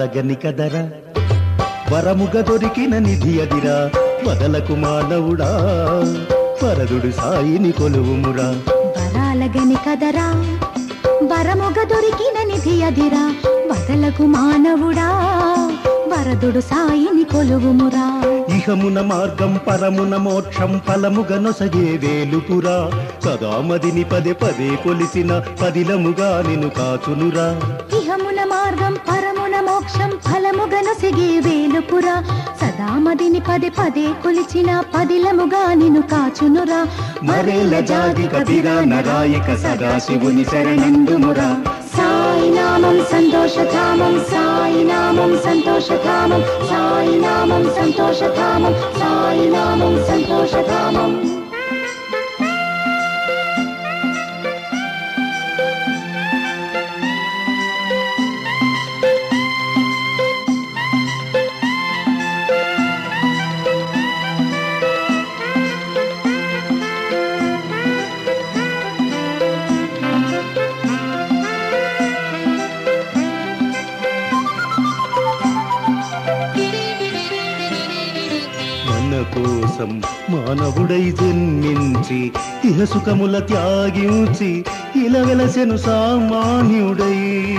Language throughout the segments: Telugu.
వరాలగని కదరా వరముగ దొరికిన నిధి అదిరా వదలకు మానవుడా వరదుడు సాయిని కొలువుమురా వరాలగని కదరా వరముగ దొరికిన నిధి అదిరా వదలకు మానవుడా వరదుడు సాయిని కొలువుమురా ఇహమున మార్గం పరమున మోక్షం ఫలముగ నొసగే వేలుపురా సదామదిని పదే పదే కొలిసిన పదిలముగా నిన్ను కాచునురా ఇహమున మార్గం పరమున మోక్షం ఫలముగను సిగే వేలుపురా సదామదిని పదే పదే కొలిచిన పదిలముగా నిన్ను కాచునురా మరేల జాగి కపిరా నరాయిక సదాశివుని శరణందుమురా సాయి నామం సంతోషధామం సాయి నామం సంతోషధామం సాయి నామం సంతోషధామం సాయి నామం సంతోషధామం మన కోసం మానవుడై జన్మించి ఇహ సుఖముల త్యాగించి ఇలా వెలసెను సామాన్యుడై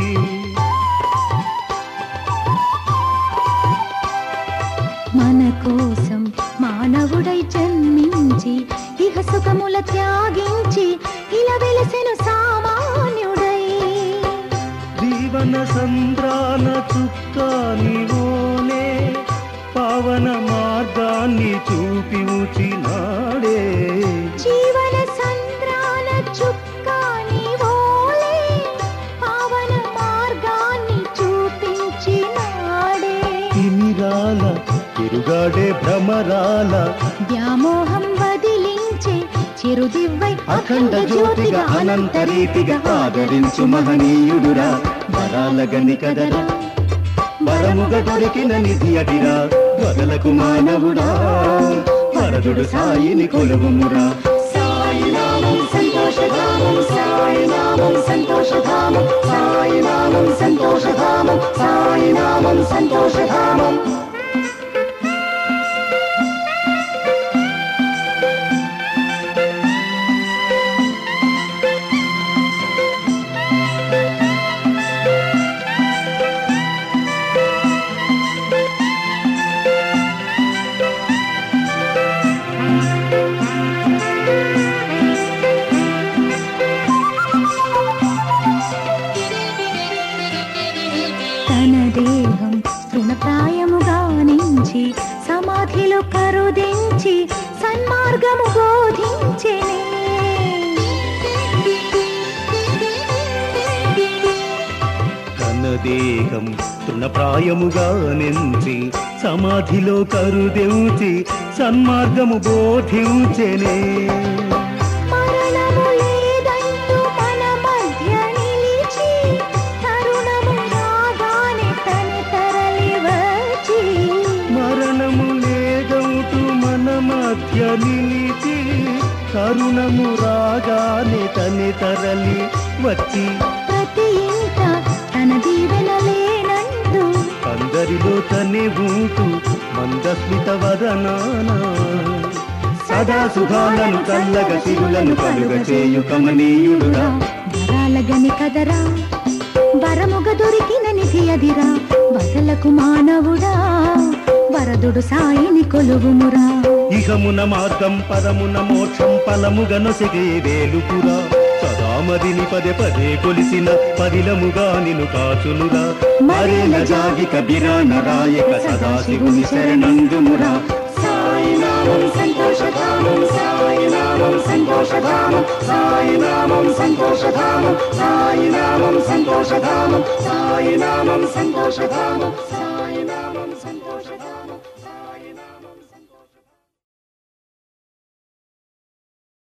మన కోసం మానవుడై జన్మించి ఇహ సుఖముల త్యాగించి ఇలా వెలసెను సామాన్యుడై జీవన సంద్రాన చుక్కానివోనే పావన మార్గాన్ని చూపి ఉచినాడే జీవన సంద్రాల చుక్కాని ఓలే పావన మార్గాన్ని చూపించినాడే తిమిరాల తిరుగాడే భ్రమరాల వ్యామోహం వదిలించే చిరుదివ్వై అఖండ జ్యోతిగా అనంత రీతిగా ఆదరించు మహనీయుడురా వరాలగని కదరా వరముగ దొరికిన నిధి అదిరా వదలకు మానవుడా వరదుడు సాయిని కొలువుమురా సాయి నామం సంతోషధామం సాయి నామం సంతోషధామం సాయి నామం సంతోషధామం సాయి నామం సంతోషధామం తన దేహం తృణప్రాయముగా నుంచి సమాధిలో కరుదించి సన్మార్గము బోధించెనే తన దేహం తృణప్రాయముగా నెంచి సమాధిలో కరుదెంచి సన్మార్గము బోధించెనే మరణము లేదంటూ మన మధ్య నిలిచి తరుణము రాగానే తన తరలి వచ్చి మరణము లేదవుతూ మన మధ్య నిలిచి కరుణము రాగానే తని తరలి వచ్చి ప్రతి ఇంట తన దీవెన లేనంటూ అందరిలో తనే ఉంటూ మందస్మిత వదనానా సదా సుఖాలను చల్లగ సిరులను కలుగ చేయు కమనీయుడురా వరాలగని కదరా వరముగ దొరికిన నిధి అదిరా వదలకు మానవుడా వరదుడు సాయిని కొలువుమురా ఇహమున మార్గం పరమున మోక్షం ఫలముగ నొసగే వేలుపురా సదామదిని పదే పదే కొలిసిన పదిలముగా నిను కాచునురా మరేల జాగి కబిరా నరాయక సదాశివుని శరణందుమురా సాయి నామం సంతోషధామం సాయి నామం సంతోషధామం సాయి నామం సంతోషధామం సాయి నామం సంతోషధామం సాయి నామం సంతోషధామం